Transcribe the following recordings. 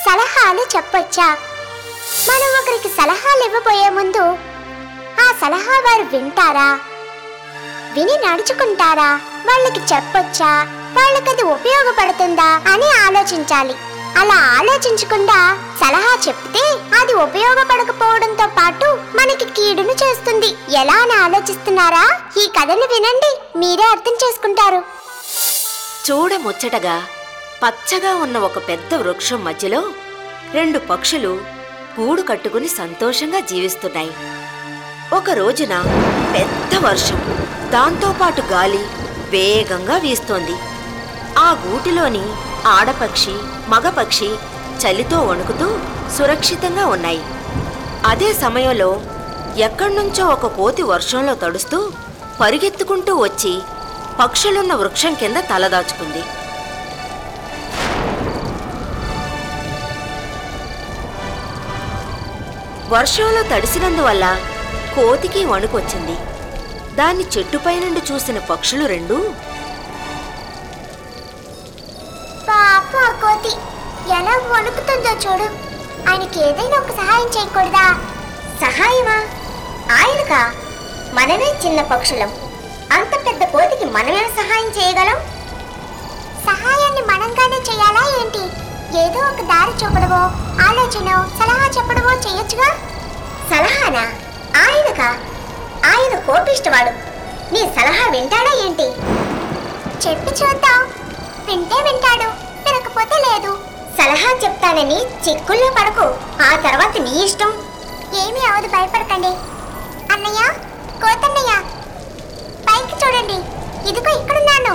సలహాలు చెప్పొచ్చా మనం ఒకరికి సలహాలు ఇవ్వబోయే ముందు ఆ సలహా వారు వింటారా విని నడుచుకుంటారా వాళ్ళకి చెప్పొచ్చా వాళ్ళకి అది ఉపయోగపడుతుందా అని ఆలోచించాలి అలా ఆలోచించకుండా సలహా చెప్తే అది ఉపయోగపడకపోవడంతో పాటు మనకి కీడును చేస్తుంది ఎలా అని ఆలోచిస్తున్నారా ఈ కథని వినండి మీరే అర్థం చేసుకుంటారు చూడముచ్చటగా పచ్చగా ఉన్న ఒక పెద్ద వృక్షం మధ్యలో రెండు పక్షులు గూడు కట్టుకుని సంతోషంగా జీవిస్తున్నాయి ఒక రోజున పెద్ద వర్షం దాంతోపాటు గాలి వేగంగా వీస్తోంది ఆ గూటిలోని ఆడపక్షి మగపక్షి చలితో వణుకుతూ సురక్షితంగా ఉన్నాయి అదే సమయంలో ఎక్కడ్నుంచో ఒక కోతి వర్షంలో తడుస్తూ పరిగెత్తుకుంటూ వచ్చి పక్షులున్న వృక్షం కింద తలదాచుకుంది వర్షంలో తడిసినందువల్ల కోతికి వణుకొచ్చింది దాన్ని చెట్టుపై నుండి చూసిన పక్షులు రెండు పాప ఆ కోతి ఎలా వణుకుతుందో చూడు ఆయనకి ఏదైనా ఒక సహాయం చేయకూడదా సహాయమా ఆయనకా మనమే చిన్న పక్షులం అంత పెద్ద కోతికి మనమే సహాయం చేయగలం సహాయాన్ని మనంగానే చేయాలా ఏంటి ఏదో ఒక దారి చూపడవో ఆలోచన సలహా చెప్పడవో చేయొచ్చుగా సలహానా ఆయనకా ఆయన కోపిష్టవాడు నీ సలహా వింటాడా ఏంటి చెప్పి చూద్దాం వింటే వింటాడు వినకపోతే లేదు సలహా చెప్తానని చిక్కుల్లో పడకు ఆ తర్వాత నీ ఇష్టం ఏమీ అవదు భయపడకండి అన్నయ్య కోతన్నయ్య పైకి చూడండి ఇదిగో ఇక్కడున్నాను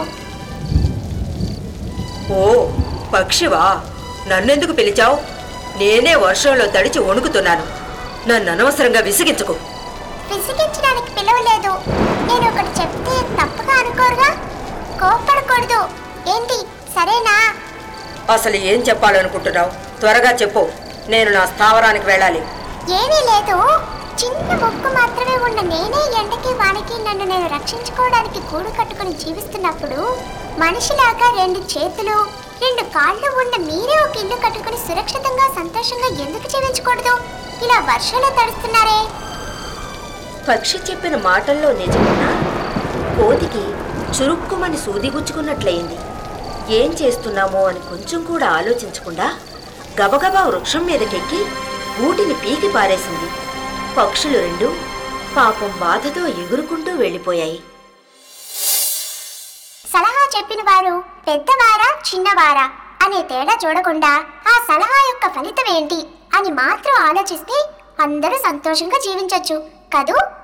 ఓ పక్షివా నన్నెందుకు పిలిచావు నేనే వర్షంలో తడిచి వణుకుతున్నాను నన్ను అనవసరంగా విసిగించుకు విసిగించడానికి పిలవలేదు నేను ఒకటి చెప్తే తప్పుగా అనుకోరుగా కోప్పడకూడదు ఏంటి సరేనా అసలు ఏం చెప్పాలనుకుంటున్నావు త్వరగా చెప్పు నేను నా స్థావరానికి వెళ్ళాలి ఏమీ లేదు చిన్న ముక్కు మాత్రమే ఉన్న నేనే ఎండకి వానకి నన్ను నేను రక్షించుకోవడానికి గూడు కట్టుకుని జీవిస్తున్నప్పుడు మనిషిలాగా రెండు చేతులు రెండు కాళ్ళు ఉన్న మీరే ఒక ఇల్లు కట్టుకుని సురక్షితంగా సంతోషంగా ఎందుకు జీవించకూడదు ఇలా వర్షంలో తడుస్తున్నారే పక్షి చెప్పిన మాటల్లో నిజమున్నా కోతికి చురుక్కుమని సూదిగుచ్చుకున్నట్లయింది ఏం చేస్తున్నామో అని కొంచెం కూడా ఆలోచించకుండా గబగబా వృక్షం మీదకెక్కి గూటిని పీకి పారేసింది పక్షులు రెండు పాపం బాధతో ఎగురుకుంటూ వెళ్ళిపోయాయి సలహా చెప్పిన వారు పెద్దవారా చిన్నవారా అనే తేడా చూడకుండా ఆ సలహా యొక్క ఫలితం ఏంటి అని మాత్రం ఆలోచిస్తే అందరూ సంతోషంగా జీవించొచ్చు కదూ